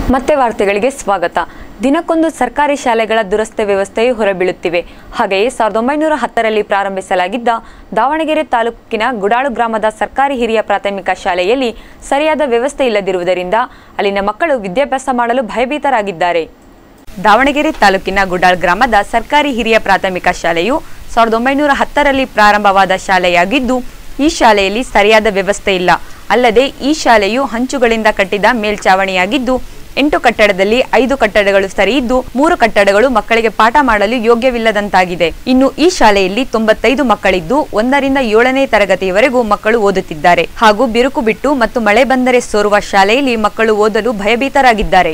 ಮತ್ತೆ ವಾರ್ತೆಗಳಿಗೆ ಸ್ವಾಗತ ದಿನಕ್ಕೊಂದು ಸರ್ಕಾರಿ ಶಾಲೆಗಳ ದುರಸ್ತಿ ವ್ಯವಸ್ಥೆಯು ಹೊರಬೀಳುತ್ತಿವೆ ಹಾಗೆಯೇ ಸಾವಿರದ ಒಂಬೈನೂರ ಹತ್ತರಲ್ಲಿ ಪ್ರಾರಂಭಿಸಲಾಗಿದ್ದ ದಾವಣಗೆರೆ ತಾಲೂಕಿನ ಗುಡಾಳು ಗ್ರಾಮದ ಸರ್ಕಾರಿ ಹಿರಿಯ ಪ್ರಾಥಮಿಕ ಶಾಲೆಯಲ್ಲಿ ಸರಿಯಾದ ವ್ಯವಸ್ಥೆ ಇಲ್ಲದಿರುವುದರಿಂದ ಅಲ್ಲಿನ ಮಕ್ಕಳು ವಿದ್ಯಾಭ್ಯಾಸ ಮಾಡಲು ಭಯಭೀತರಾಗಿದ್ದಾರೆ ದಾವಣಗೆರೆ ತಾಲೂಕಿನ ಗುಡಾಳ್ ಗ್ರಾಮದ ಸರ್ಕಾರಿ ಹಿರಿಯ ಪ್ರಾಥಮಿಕ ಶಾಲೆಯು ಸಾವಿರದ ಒಂಬೈನೂರ ಹತ್ತರಲ್ಲಿ ಪ್ರಾರಂಭವಾದ ಶಾಲೆಯಾಗಿದ್ದು ಈ ಶಾಲೆಯಲ್ಲಿ ಸರಿಯಾದ ವ್ಯವಸ್ಥೆ ಇಲ್ಲ ಅಲ್ಲದೆ ಈ ಶಾಲೆಯು ಹಂಚುಗಳಿಂದ ಕಟ್ಟಿದ ಮೇಲ್ಚಾವಣಿಯಾಗಿದ್ದು ಎಂಟು ಕಟ್ಟಡದಲ್ಲಿ ಐದು ಕಟ್ಟಡಗಳು ಸರಿ ಇದ್ದು ಮೂರು ಕಟ್ಟಡಗಳು ಮಕ್ಕಳಿಗೆ ಪಾಠ ಮಾಡಲು ಯೋಗ್ಯವಿಲ್ಲದಂತಾಗಿದೆ ಇನ್ನು ಈ ಶಾಲೆಯಲ್ಲಿ ತೊಂಬತ್ತೈದು ಮಕ್ಕಳಿದ್ದು ಒಂದರಿಂದ ಏಳನೇ ತರಗತಿಯವರೆಗೂ ಮಕ್ಕಳು ಓದುತ್ತಿದ್ದಾರೆ ಹಾಗೂ ಬಿರುಕು ಬಿಟ್ಟು ಮತ್ತು ಮಳೆ ಬಂದರೆ ಸೋರುವ ಶಾಲೆಯಲ್ಲಿ ಮಕ್ಕಳು ಓದಲು ಭಯಭೀತರಾಗಿದ್ದಾರೆ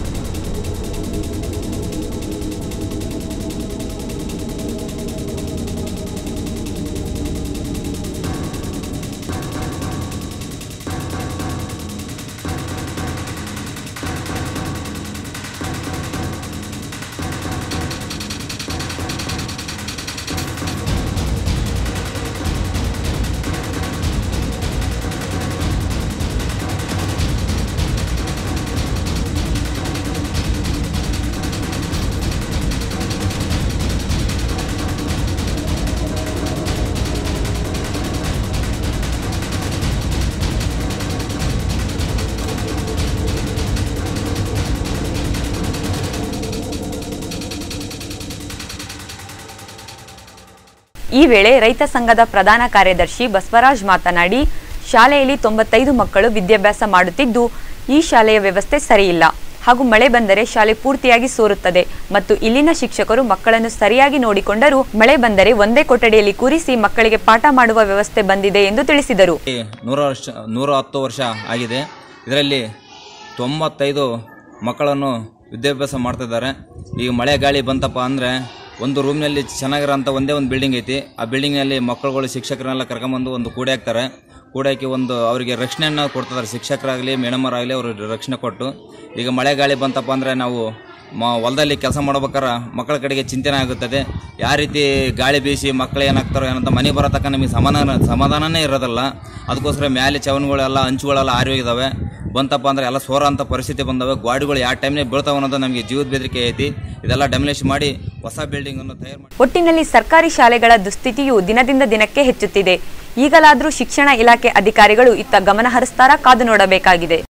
ಈ ವೇಳೆ ರೈತ ಸಂಘದ ಪ್ರಧಾನ ಕಾರ್ಯದರ್ಶಿ ಬಸವರಾಜ್ ಮಾತನಾಡಿ ಶಾಲೆಯಲ್ಲಿ ತೊಂಬತ್ತೈದು ಮಕ್ಕಳು ವಿದ್ಯಾಭ್ಯಾಸ ಮಾಡುತ್ತಿದ್ದು ಈ ಶಾಲೆಯ ವ್ಯವಸ್ಥೆ ಸರಿಯಿಲ್ಲ ಹಾಗೂ ಮಳೆ ಬಂದರೆ ಶಾಲೆ ಪೂರ್ತಿಯಾಗಿ ಸೋರುತ್ತದೆ ಮತ್ತು ಇಲ್ಲಿನ ಶಿಕ್ಷಕರು ಮಕ್ಕಳನ್ನು ಸರಿಯಾಗಿ ನೋಡಿಕೊಂಡರೂ ಮಳೆ ಬಂದರೆ ಒಂದೇ ಕೊಠಡಿಯಲ್ಲಿ ಕೂರಿಸಿ ಮಕ್ಕಳಿಗೆ ಪಾಠ ಮಾಡುವ ವ್ಯವಸ್ಥೆ ಬಂದಿದೆ ಎಂದು ತಿಳಿಸಿದರು ಈ ನೂರ ವರ್ಷ ನೂರ ಹತ್ತು ವರ್ಷ ಆಗಿದೆ ಇದರಲ್ಲಿ ತೊಂಬತ್ತೈದು ಮಕ್ಕಳನ್ನು ವಿದ್ಯಾಭ್ಯಾಸ ಮಾಡ್ತಿದ್ದಾರೆ ಈಗ ಮಳೆ ಗಾಳಿ ಬಂತಪ್ಪ ಅಂದರೆ ಒಂದು ರೂಮ್ನಲ್ಲಿ ಚೆನ್ನಾಗಿರೋಂಥ ಒಂದೇ ಒಂದು ಬಿಲ್ಡಿಂಗ್ ಐತಿ ಆ ಬಿಲ್ಡಿಂಗ್ನಲ್ಲಿ ಮಕ್ಕಳುಗಳು ಶಿಕ್ಷಕರನ್ನೆಲ್ಲ ಕರ್ಕೊಂಬಂದು ಒಂದು ಕೂಡಿ ಹಾಕ್ತಾರೆ ಕೂಡಿ ಹಾಕಿ ಒಂದು ಅವರಿಗೆ ರಕ್ಷಣೆಯನ್ನು ಕೊಡ್ತಿದ್ದಾರೆ ಶಿಕ್ಷಕರಾಗಲಿ ಮೇಡಮರಾಗಲಿ ಅವರು ರಕ್ಷಣೆ ಕೊಟ್ಟು ಈಗ ಮಳೆ ಗಾಳಿ ಬಂತಪ್ಪ ಅಂದರೆ ನಾವು ಮ ಹೊಲದಲ್ಲಿ ಕೆಲಸ ಮಾಡ್ಬೇಕಾರೆ ಮಕ್ಕಳ ಕಡೆಗೆ ಚಿಂತನೆ ಆಗುತ್ತದೆ ಯಾವ ರೀತಿ ಗಾಳಿ ಬೀಸಿ ಮಕ್ಕಳು ಏನಾಗ್ತಾರೋ ಏನಂತ ಮನೆ ಬರೋ ತನಕ ನಮಗೆ ಸಮಾಧಾನ ಸಮಾಧಾನನೇ ಇರೋದಿಲ್ಲ ಅದಕ್ಕೋಸ್ಕರ ಮ್ಯಾಲೆ ಚವನ್ಗಳೆಲ್ಲ ಹಂಚುಗಳೆಲ್ಲ ಆರಿ ಹೋಗಿದಾವೆ ಬಂತಪ್ಪ ಅಂದ್ರೆ ಎಲ್ಲ ಸೋರ ಅಂತ ಪರಿಸ್ಥಿತಿ ಬಂದವೆ ಗಾಡಿಗಳು ಯಾವ ಟೈಮ್ನಾಗ ಬೀಳ್ತಾವ ಅನ್ನೋದು ನಮಗೆ ಜೀವದ ಬೆದರಿಕೆ ಐತಿ ಇದೆಲ್ಲ ಡೆಮಲಿಷ್ ಮಾಡಿ ಹೊಸ ಬಿಲ್ಡಿಂಗ್ ಅನ್ನು ತಯಾರು ಮಾಡಿ ಒಟ್ಟಿನಲ್ಲಿ ಸರ್ಕಾರಿ ಶಾಲೆಗಳ ದುಸ್ಥಿತಿಯು ದಿನದಿಂದ ದಿನಕ್ಕೆ ಹೆಚ್ಚುತ್ತಿದೆ ಈಗಲಾದರೂ ಶಿಕ್ಷಣ ಇಲಾಖೆ ಅಧಿಕಾರಿಗಳು ಇತ್ತ ಗಮನ ಹರಿಸ್ತಾರಾ ಕಾದು ನೋಡಬೇಕಾಗಿದೆ